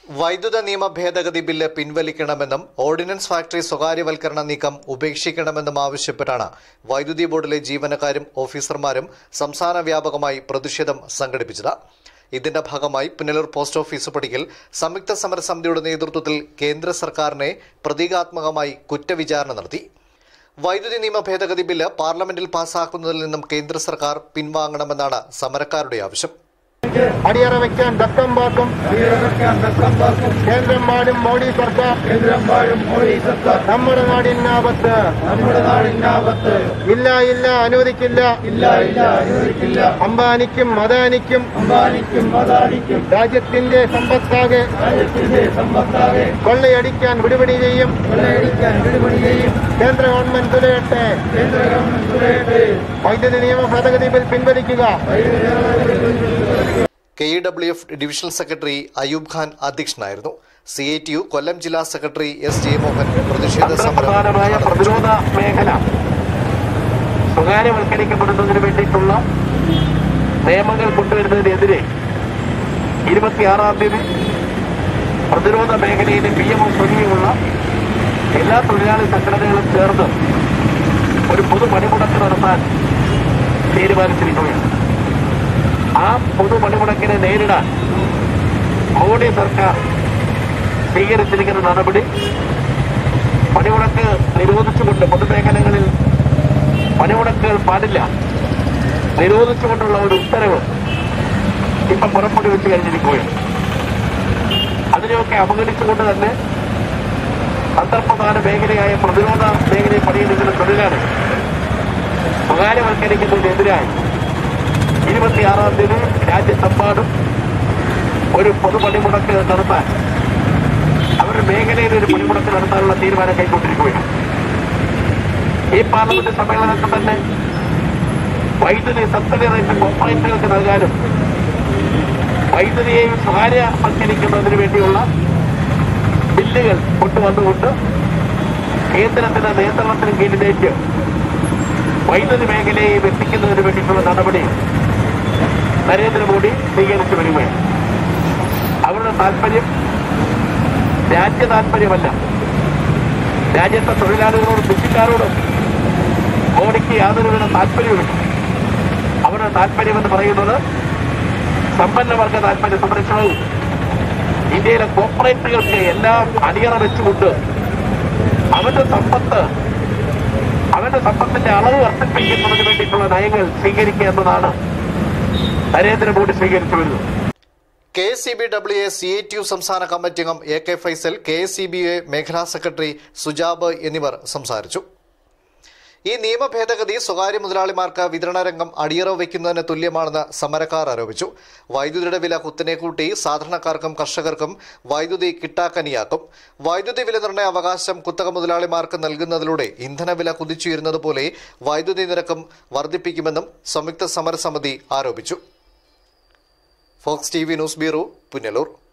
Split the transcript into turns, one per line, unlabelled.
വൈദ്യുത നിയമ ഭേദഗതി ബില്ല് പിൻവലിക്കണമെന്നും ഓർഡിനൻസ് ഫാക്ടറി സ്വകാര്യവൽക്കരണ നീക്കം ഉപേക്ഷിക്കണമെന്നും ആവശ്യപ്പെട്ടാണ് വൈദ്യുതി ബോർഡിലെ ജീവനക്കാരും ഓഫീസർമാരും സംസ്ഥാന വ്യാപകമായി പ്രതിഷേധം സംഘടിപ്പിച്ചത് ഇതിന്റെ ഭാഗമായി പുനലൂർ പോസ്റ്റ് ഓഫീസ് പടിക്കൽ സംയുക്ത സമരസമിതിയുടെ നേതൃത്വത്തിൽ കേന്ദ്ര സർക്കാരിനെ പ്രതീകാത്മകമായി കുറ്റവിചാരണ നടത്തി വൈദ്യുതി നിയമ ഭേദഗതി ബില്ല് പാർലമെന്റിൽ പാസാക്കുന്നതിൽ നിന്നും കേന്ദ്ര സർക്കാർ പിൻവാങ്ങണമെന്നാണ് സമരക്കാരുടെ ആവശ്യം
അടിയറ വയ്ക്കാൻ തക്കം പാക്കും കേന്ദ്രം പാടും മോഡി സർക്കാർ നമ്മുടെ നാടിനാപത്ത് നമ്മുടെ നാടിനാപത്ത് ഇല്ല ഇല്ല അനുവദിക്കില്ല ഇല്ല ഇല്ല അനുവദിക്കില്ല അംബാനിക്കും അദാനിക്കും അംബാനിക്കും അദാനിക്കും രാജ്യത്തിന്റെ സമ്പത്താകെ രാജ്യത്തിന്റെ സമ്പത്താകെ കൊള്ളയടിക്കാൻ വിടുപടി ചെയ്യും കൊള്ളയടിക്കാൻ വിടുപടി ചെയ്യും കേന്ദ്ര ഗവൺമെന്റ് തുലയട്ടെ കേന്ദ്ര ഗവൺമെന്റ് തുലയട്ടെ വൈദ്യുതി നിയമ ഭേദഗതി ബിൽ പിൻവലിക്കുക
K E W F divisional secretary Ayub Khan അധ്യക്ഷനായിരുന്നു C I T U Kollam ജില്ലാ സെക്രട്ടറി എസ് ജയമോഹൻ പ്രതിഷേധ സമരം
പ്രധാനമായ
നടത്തി.
പ്രതിരോധ മേഖല സ്വകാര്യവൽക്കരിക്കപ്പെടുന്നതിന് വേണ്ടിയിട്ടുള്ള നിയമങ്ങൾ കൊണ്ടുവരുന്നതിനെതിരെ ഇരുപത്തിയാറാം തീയതി പ്രതിരോധ മേഖലയിലെ പി എം ഒഴികെയുള്ള എല്ലാ തൊഴിലാളി സംഘടനകളും ചേർന്ന് ഒരു പൊതു പണിമുടക്ക് നടത്താൻ തീരുമാനിച്ചിരിക്കുകയാണ് ആ പൊതു പണിമുടക്കിനെ നേരിടാൻ മോഡി സർക്കാർ സ്വീകരിച്ചിരിക്കുന്ന നടപടി പണിമുടക്ക് നിരോധിച്ചുകൊണ്ട് പൊതുമേഖലകളിൽ പണിമുടക്കുകൾ പാടില്ല നിരോധിച്ചുകൊണ്ടുള്ള ഒരു ഉത്തരവ് ഇപ്പം പുറപ്പെടുവിച്ചു കഴിഞ്ഞിരിക്കുകയാണ് അതിനെയൊക്കെ അവഗണിച്ചുകൊണ്ട് തന്നെ അന്തർപ്രധാന മേഖലയായ പ്രതിരോധ മേഖലയിൽ പണിയെടുക്കുന്ന തൊഴിലാളികൾ സ്വകാര്യവൽക്കരിക്കുന്നതിനെതിരായി ഇരുപത്തിയാറാം തീയതി രാജ്യത്തെമ്പാടും ഒരു പൊതുപണിമുടക്ക് നടത്താൻ അവരുടെ മേഖലയിൽ ഒരു പണിമുടക്ക് നടത്താനുള്ള തീരുമാനം കൈക്കൊണ്ടിരിക്കുകയാണ് ഈ പാർലമെന്റ് സമ്മേളനത്തിൽ തന്നെ വൈദ്യുതി സബ്സിഡി റേറ്റ് കോർപ്പറേറ്റുകൾക്ക് നൽകാനും വൈദ്യുതിയെയും സ്വകാര്യവൽക്കരിക്കുന്നതിന് വേണ്ടിയുള്ള ബില്ലുകൾ കൊണ്ടുവന്നുകൊണ്ട് കേന്ദ്രത്തിന്റെ നിയന്ത്രണത്തിന് കീഴിലേക്ക് വൈദ്യുതി മേഖലയെ എത്തിക്കുന്നതിന് വേണ്ടിയിട്ടുള്ള നടപടി നരേന്ദ്രമോദി സ്വീകരിച്ചു വരികയാണ് അവരുടെ താല്പര്യം രാജ്യ താല്പര്യമല്ല രാജ്യത്തെ തൊഴിലാളികളോടും കൃഷിക്കാരോടും മോഡിക്ക് യാതൊരുവിധ താല്പര്യവുമില്ല അവരുടെ താല്പര്യമെന്ന് പറയുന്നത് സമ്പന്നവർഗ താല്പര്യ സംരക്ഷണവും ഇന്ത്യയിലെ കോർപ്പറേറ്റുകൾക്ക് എല്ലാം അടിയറ വെച്ചുകൊണ്ട് അവന്റെ സമ്പത്ത് അവന്റെ സമ്പത്തിന്റെ അളവ് വർദ്ധിപ്പിക്കുന്നതിന് വേണ്ടിയിട്ടുള്ള നയങ്ങൾ സ്വീകരിക്കുക എന്നതാണ് നരേന്ദ്രമോദി സ്വീകരിച്ചു വരുന്നത്
K S C B W A C I T U സംസ്ഥാന കമ്മിറ്റി അംഗം A K Faisal K S C B A മേഖലാ സെക്രട്ടറി സുജാബ് എന്നിവർ സംസാരിച്ചു ഈ നിയമ ഭേദഗതി സ്വകാര്യ മുതലാളിമാർക്ക് വിതരണ രംഗം അടിയറ വയ്ക്കുന്നതിന് തുല്യമാണെന്ന് സമരക്കാർ ആരോപിച്ചു വൈദ്യുതിയുടെ വില കുത്തനെ കൂട്ടി സാധാരണക്കാർക്കും കർഷകർക്കും വൈദ്യുതി കിട്ടാക്കനിയാക്കും വൈദ്യുതി വില നിർണ്ണയ അവകാശം കുത്തക മുതലാളിമാർക്ക് നൽകുന്നതിലൂടെ ഇന്ധനവില കുതിച്ചുയരുന്നതുപോലെ വൈദ്യുതി നിരക്കും വർദ്ധിപ്പിക്കുമെന്നും സംയുക്ത സമരസമിതി ആരോപിച്ചു Fox T V news bureau Punalur